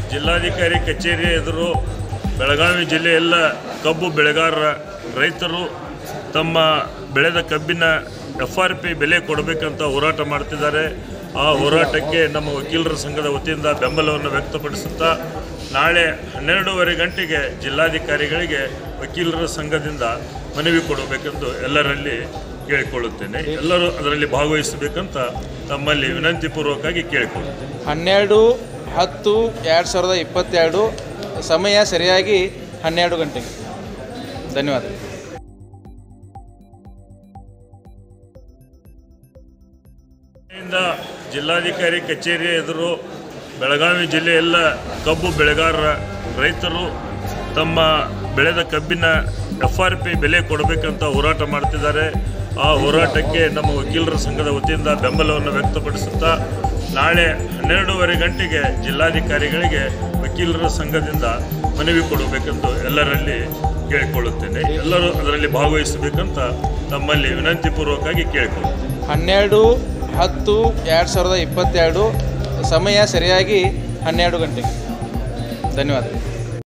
ಜಿಲ್ಲಾಧಿಕಾರಿ ಕಚೇರಿ ಎದುರು ಬೆಳಗಾವಿ ಜಿಲ್ಲೆಯೆಲ್ಲ ಕಬ್ಬು ಬೆಳೆಗಾರರ ರೈತರು ತಮ್ಮ ಬೆಳೆದ ಕಬ್ಬಿನ ಎಫ್ ಆರ್ ಪಿ ಬೆಲೆ ಕೊಡಬೇಕಂತ ಹೋರಾಟ ಮಾಡ್ತಿದ್ದಾರೆ ಆ ಹೋರಾಟಕ್ಕೆ ನಮ್ಮ ವಕೀಲರ ಸಂಘದ ವತಿಯಿಂದ ಬೆಂಬಲವನ್ನು ವ್ಯಕ್ತಪಡಿಸುತ್ತಾ ನಾಳೆ ಹನ್ನೆರಡೂವರೆ ಗಂಟೆಗೆ ಜಿಲ್ಲಾಧಿಕಾರಿಗಳಿಗೆ ವಕೀಲರ ಸಂಘದಿಂದ ಮನವಿ ಕೊಡಬೇಕೆಂದು ಎಲ್ಲರಲ್ಲಿ ಕೇಳಿಕೊಳ್ಳುತ್ತೇನೆ ಎಲ್ಲರೂ ಅದರಲ್ಲಿ ಭಾಗವಹಿಸಬೇಕಂತ ತಮ್ಮಲ್ಲಿ ವಿನಂತಿಪೂರ್ವಕವಾಗಿ ಕೇಳಿಕೊಳ್ಳುತ್ತೇನೆ ಹನ್ನೆರಡು ಹತ್ತು ಎರಡು ಸಾವಿರದ ಇಪ್ಪತ್ತೆರಡು ಸಮಯ ಸರಿಯಾಗಿ ಹನ್ನೆರಡು ಗಂಟೆಗೆ ಧನ್ಯವಾದ ಇಂದ ಜಿಲ್ಲಾಧಿಕಾರಿ ಕಚೇರಿ ಎದುರು ಬೆಳಗಾವಿ ಜಿಲ್ಲೆಯೆಲ್ಲ ಕಬ್ಬು ಬೆಳೆಗಾರರ ರೈತರು ತಮ್ಮ ಬೆಳೆದ ಕಬ್ಬಿನ ಎಫ್ ಆರ್ ಪಿ ಬೆಲೆ ಕೊಡಬೇಕಂತ ಹೋರಾಟ ಮಾಡ್ತಿದ್ದಾರೆ ಆ ಹೋರಾಟಕ್ಕೆ ನಮ್ಮ ವಕೀಲರ ಸಂಘದ ವತಿಯಿಂದ ಬೆಂಬಲವನ್ನು ವ್ಯಕ್ತಪಡಿಸುತ್ತಾ ನಾಳೆ ಹನ್ನೆರಡೂವರೆ ಗಂಟೆಗೆ ಜಿಲ್ಲಾಧಿಕಾರಿಗಳಿಗೆ ವಕೀಲರ ಸಂಘದಿಂದ ಮನವಿ ಕೊಡಬೇಕೆಂದು ಎಲ್ಲರಲ್ಲಿ ಕೇಳಿಕೊಳ್ಳುತ್ತೇನೆ ಎಲ್ಲರೂ ಅದರಲ್ಲಿ ಭಾಗವಹಿಸಬೇಕಂತ ತಮ್ಮಲ್ಲಿ ವಿನಂತಿಪೂರ್ವಕವಾಗಿ ಕೇಳಿಕೊಳ್ಳುತ್ತೇನೆ ಹನ್ನೆರಡು ಹತ್ತು ಎರಡು ಸಾವಿರದ ಇಪ್ಪತ್ತೆರಡು ಸಮಯ ಸರಿಯಾಗಿ ಹನ್ನೆರಡು ಗಂಟೆಗೆ ಧನ್ಯವಾದ